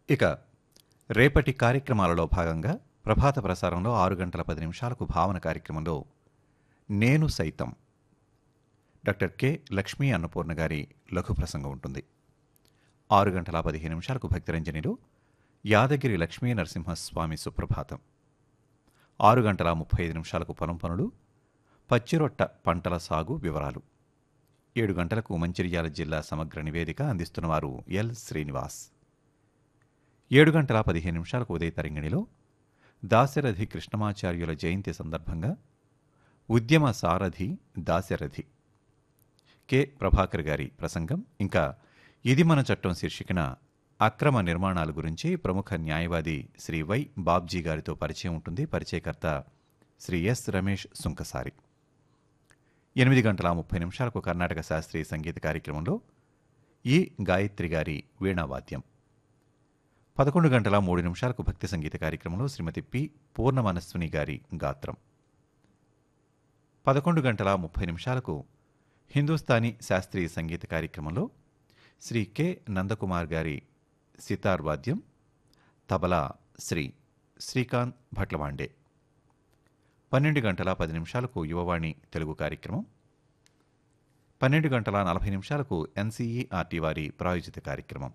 ఇక రేపటి కార్యక్రమాలలో భాగంగా ప్రభాత ప్రసారంలో ఆరు గంటల పది నిమిషాలకు భావన కార్యక్రమంలో నేను సైతం డాక్టర్ కె లక్ష్మీ అన్నపూర్ణ గారి లఘు ప్రసంగం ఉంటుంది ఆరు గంటల పదిహేను నిమిషాలకు భక్తిరంజనిలో యాదగిరి లక్ష్మీ నరసింహస్వామి సుప్రభాతం ఆరు గంటల ముప్పై ఐదు నిమిషాలకు పొలం పనులు పచ్చిరొట్ట పంటల సాగు వివరాలు ఏడు గంటలకు మంచిర్యాల జిల్లా సమగ్ర నివేదిక అందిస్తున్నవారు ఎల్ శ్రీనివాస్ ఏడు గంటల పదిహేను నిమిషాలకు ఉదయ తరంగిణిలో దాశరథి కృష్ణమాచార్యుల జయంతి సందర్భంగా ఉద్యమ సారథి దాశరథి కె ప్రభాకర్ గారి ప్రసంగం ఇంకా ఇది మన చట్టం శీర్షికన అక్రమ నిర్మాణాల గురించి ప్రముఖ న్యాయవాది శ్రీ వై బాబ్జీ గారితో పరిచయం ఉంటుంది పరిచయకర్త శ్రీ ఎస్ రమేష్ సుంకసారి ఎనిమిది గంటల ముప్పై నిమిషాలకు కర్ణాటక శాస్త్రీయ సంగీత కార్యక్రమంలో ఈ గాయత్రి గారి వీణావాద్యం పదకొండు గంటల మూడు నిమిషాలకు భక్తి సంగీత కార్యక్రమంలో శ్రీమతి పి పూర్ణమనస్విని గారి గాత్రం పదకొండు గంటల ముప్పై నిమిషాలకు హిందుస్థానీ శాస్త్రీయ సంగీత కార్యక్రమంలో శ్రీ కె నందకుమార్ గారి సితార్ వాద్యం తబలా శ్రీ శ్రీకాంత్ భట్లవాండే పన్నెండు గంటల పది నిమిషాలకు యువవాణి తెలుగు కార్యక్రమం పన్నెండు గంటల నలభై నిమిషాలకు ఎన్సీఈఆర్టీ వారి ప్రాయోజిత కార్యక్రమం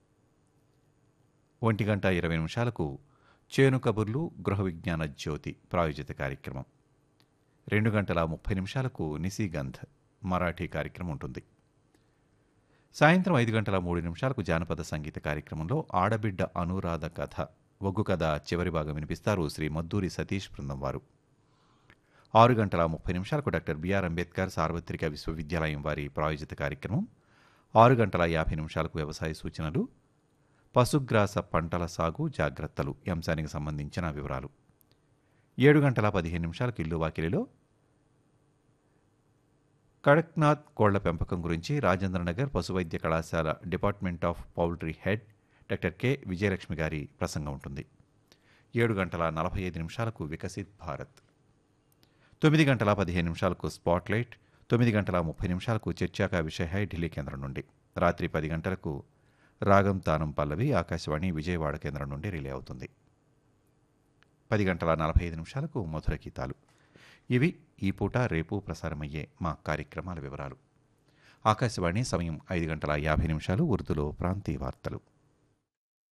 ఒంటి గంట ఇరవై నిమిషాలకు చేను కబుర్లు గృహ విజ్ఞాన జ్యోతి ప్రాయోజిత కార్యక్రమం రెండు గంటల ముప్పై నిమిషాలకు నిశీగంధ్ మరాఠీ కార్యక్రమం ఉంటుంది సాయంత్రం ఐదు గంటల మూడు నిమిషాలకు జానపద సంగీత కార్యక్రమంలో ఆడబిడ్డ అనురాధ కథ ఒగ్గు కథ చివరి భాగం వినిపిస్తారు శ్రీ మద్దూరి సతీష్ బృందం వారు ఆరు గంటల ముప్పై నిమిషాలకు డాక్టర్ బిఆర్ అంబేద్కర్ సార్వత్రిక విశ్వవిద్యాలయం వారి ప్రాయోజిత కార్యక్రమం ఆరు గంటల యాభై నిమిషాలకు వ్యవసాయ సూచనలు పశుగ్రాస పంటల సాగు జాగ్రత్తలు ఈ అంశానికి సంబంధించిన వివరాలు ఏడు గంటల పదిహేను నిమిషాలకు ఇల్లు వాకిలిలో కడక్నాథ్ కోళ్ల పెంపకం గురించి రాజేంద్రనగర్ పశువైద్య కళాశాల department of poultry head doctor K Vijayalakshmi గారి ప్రసంగం ఉంటుంది ఏడు గంటల నలభై ఐదు నిమిషాలకు వికసిత్ భారత్ తొమ్మిది గంటల పదిహేను నిమిషాలకు స్పాట్లైట్ తొమ్మిది గంటల ముప్పై నిమిషాలకు చర్చాక విషయ ఢిల్లీ కేంద్రం నుండి రాత్రి పది గంటలకు రాగం తానం పల్లవి ఆకాశవాణి విజయవాడ కేంద్రం నుండి రిలే అవుతుంది పది గంటల నలభై ఐదు నిమిషాలకు మధుర గీతాలు ఇవి ఈ పూట రేపు ప్రసారమయ్యే మా కార్యక్రమాల వివరాలు ఆకాశవాణి సమయం ఐదు గంటల యాభై నిమిషాలు ఉర్దూలో ప్రాంతీయ వార్తలు